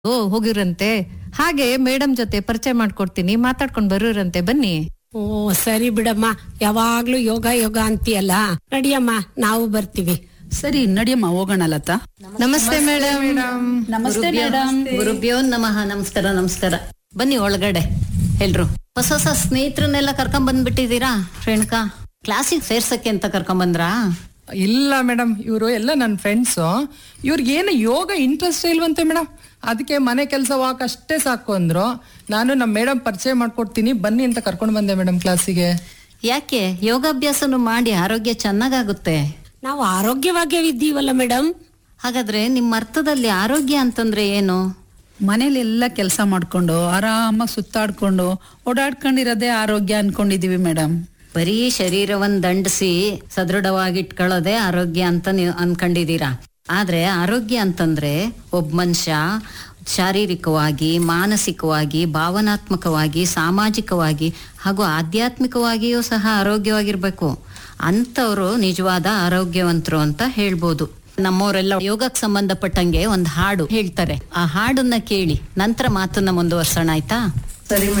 ಓ ಹೋಗಿರಂತೆ ಹಾಗೆ ಮೇಡಮ್ ಜೊತೆ ಪರಿಚಯ ಮಾಡ್ಕೊಡ್ತೀನಿ ಮಾತಾಡ್ಕೊಂಡ್ ಬರೋರಂತೆ ಬನ್ನಿ ಓ ಸರಿ ಬಿಡಮ್ಮ ಯಾವಾಗ್ಲೂ ಯೋಗ ಯೋಗ ಅಂತೀಯಲ್ಲ ನಡಿಯಮ್ಮ ನಾವು ಬರ್ತೀವಿ ಸರಿ ನಡಿಯಮ್ಮ ಹೋಗೋಣ ಲತಾ ನಮಸ್ತೆ ಮೇಡಮ್ ನಮಸ್ತೆ ಮೇಡಮ್ ಗುರುಭ್ಯೋ ನಮಃ ನಮಸ್ಕಾರ ನಮಸ್ಕಾರ ಬನ್ನಿ ಒಳಗಡೆ ಎಲ್ರು ಹೊಸ ಹೊಸ ಸ್ನೇಹಿತರನ್ನೆಲ್ಲ ಕರ್ಕೊಂಡ್ ಬಂದ್ಬಿಟ್ಟಿದೀರಾ ರೇಣುಕಾ ಕ್ಲಾಸಿಗೆ ಸೇರ್ಸಕ್ಕೆ ಅಂತ ಕರ್ಕೊಂಡ್ ಬಂದ್ರಾ ಇಲ್ಲ ಮೇಡಮ್ ಇವರು ಎಲ್ಲ ನನ್ನ ಫ್ರೆಂಡ್ಸು ಇವ್ರಿಗೇನು ಯೋಗ ಇಂಟ್ರೆಸ್ಟ್ ಇಲ್ವಂತೆ ಮೇಡಮ್ ಅದಕ್ಕೆ ಮನೆ ಕೆಲಸ ವಾಕ್ ಅಷ್ಟೇ ಸಾಕು ಅಂದ್ರು ನಾನು ನಮ್ಮ ಮೇಡಮ್ ಪರಿಚಯ ಮಾಡ್ಕೊಡ್ತೀನಿ ಬನ್ನಿ ಅಂತ ಕರ್ಕೊಂಡು ಬಂದೆ ಮೇಡಮ್ ಕ್ಲಾಸಿಗೆ ಯಾಕೆ ಯೋಗಾಭ್ಯಾಸನು ಮಾಡಿ ಆರೋಗ್ಯ ಚೆನ್ನಾಗಾಗುತ್ತೆ ನಾವು ಆರೋಗ್ಯವಾಗೇ ಇದ್ದೀವಲ್ಲ ಮೇಡಮ್ ಹಾಗಾದ್ರೆ ನಿಮ್ಮ ಅರ್ಥದಲ್ಲಿ ಆರೋಗ್ಯ ಅಂತಂದ್ರೆ ಏನು ಮನೇಲೆಲ್ಲ ಕೆಲಸ ಮಾಡ್ಕೊಂಡು ಆರಾಮಾಗಿ ಸುತ್ತಾಡ್ಕೊಂಡು ಓಡಾಡ್ಕೊಂಡಿರೋದೇ ಆರೋಗ್ಯ ಅನ್ಕೊಂಡಿದೀವಿ ಮೇಡಮ್ ಬರೀ ಶರೀರವನ್ನ ದಂಡಿಸಿ ಸದೃಢವಾಗಿಟ್ಕೊಳ್ಳೋದೇ ಆರೋಗ್ಯ ಅಂತ ನೀವು ಅನ್ಕೊಂಡಿದೀರಾ ಆದ್ರೆ ಆರೋಗ್ಯ ಅಂತಂದ್ರೆ ಒಬ್ಬ ಮನುಷ್ಯ ಶಾರೀರಿಕವಾಗಿ ಮಾನಸಿಕವಾಗಿ ಭಾವನಾತ್ಮಕವಾಗಿ ಸಾಮಾಜಿಕವಾಗಿ ಹಾಗೂ ಆಧ್ಯಾತ್ಮಿಕವಾಗಿಯೂ ಸಹ ಆರೋಗ್ಯವಾಗಿರ್ಬೇಕು ಅಂಥವ್ರು ನಿಜವಾದ ಆರೋಗ್ಯವಂತರು ಅಂತ ಹೇಳ್ಬೋದು ನಮ್ಮವರೆಲ್ಲ ಯೋಗಕ್ಕೆ ಸಂಬಂಧಪಟ್ಟಂಗೆ ಒಂದು ಹಾಡು ಹೇಳ್ತಾರೆ ಆ ಹಾಡನ್ನ ಕೇಳಿ ನಂತರ ಮಾತನ್ನ ಮುಂದುವರ್ಸೋಣ ಆಯ್ತಾ ಸರಿ